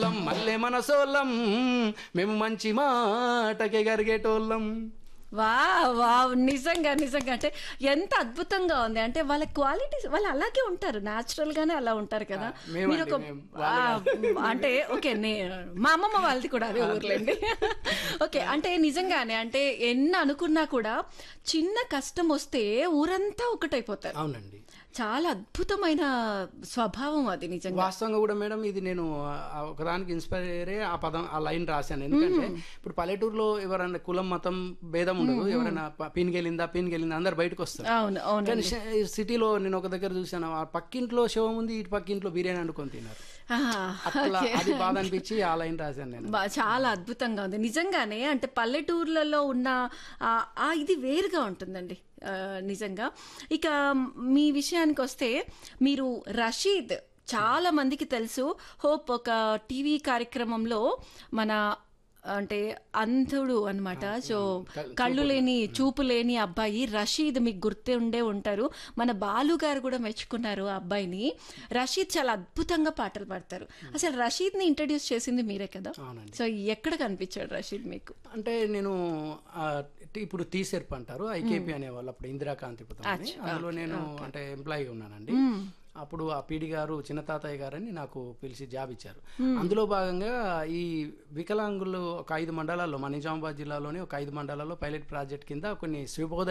మంచోళ్ళం మల్లె మనసోళ్ళం మేము మంచి మాటకే గరిగేటోళ్ళం వా వా నిజంగా నిజంగా అంటే ఎంత అద్భుతంగా ఉంది అంటే వాళ్ళ క్వాలిటీస్ వాళ్ళు అలాగే ఉంటారు న్యాచురల్ గానే అలా ఉంటారు కదా మేమండి, మీరు ఒక మేము. ఆ, అంటే ఓకే నే మా అమ్మమ్మ వాళ్ళది కూడా అదే ఊర్లేండి ఓకే అంటే నిజంగానే అంటే ఎన్ని అనుకున్నా కూడా చిన్న కష్టం వస్తే ఊరంతా ఒకటైపోతారు అవునండి చాలా అద్భుతమైన స్వభావం అది నిజంగా వాస్తవంగా కూడా మేడం ఇది నేను ఆ ఒకదానికి ఇన్స్పైర్ అయ్యే ఆ పదం ఆ లైన్ రాశాను ఎందుకంటే ఇప్పుడు పల్లెటూరులో ఎవరైనా కులం మతం భేదం ఉండదు ఎవరైనా ప- పీనికెళ్ళిందా పీనికెళ్ళిందా అందరు బయటకు వస్తారు అవును అవును కానీ ష- ఈ సిటీలో నేను ఒక దగ్గర చూశాను ఆ పక్కింట్లో శవం ఉంది ఇటు పక్కింట్లో బిర్యానీ అనుకొని తిన్నారు ఆ, అట్లా అది బాధ అనిపించి ఆ లైన్ రాశాను నేను బా- చాలా అద్భుతంగా ఉంది నిజంగానే అంటే పల్లెటూర్లలో ఉన్న ఆ- ఆ ఇది వేరుగా ఉంటుందండి ఆ, నిజంగా ఇక మీ విషయానికి వస్తే మీరు రషీద్ చాలా మందికి తెలుసు హోప్ ఒక టీవీ కార్యక్రమంలో మన అంటే అంధుడు అన్నమాట సో కళ్ళు లేని చూపు లేని అబ్బాయి రషీద్ మీకు గుర్తే ఉండే ఉంటారు మన బాలు గారు కూడా మెచ్చుకున్నారు ఆ అబ్బాయిని రషీద్ చాలా అద్భుతంగా పాటలు పాడతారు అసలు రషీద్ ని ఇంట్రడ్యూస్ చేసింది మీరే కదా అవునండి సో ఎక్కడ కనిపించాడు రషీద్ మీకు అంటే నేను ఆ, టి- ఇప్పుడు తీసెర్ప్ అంటారు ఐకేపీ అనేవాళ్ళు అప్పుడు ఇందిరాకాంతి పుత్రం అని. అందులో నేను అంటే ఎంప్లాయీగా ఉన్నానండి అప్పుడు ఆ పీడి గారు చిన్న తాతయ్య గారని నాకు పిలిచి జాబ్ ఇచ్చారు అందులో భాగంగా ఈ వికలాంగులు ఒక ఐదు మండలాల్లో మన నిజామాబాద్ జిల్లాలోని ఒక ఐదు మండలాల్లో పైలట్ ప్రాజెక్ట్ కింద కొన్ని శివబోధ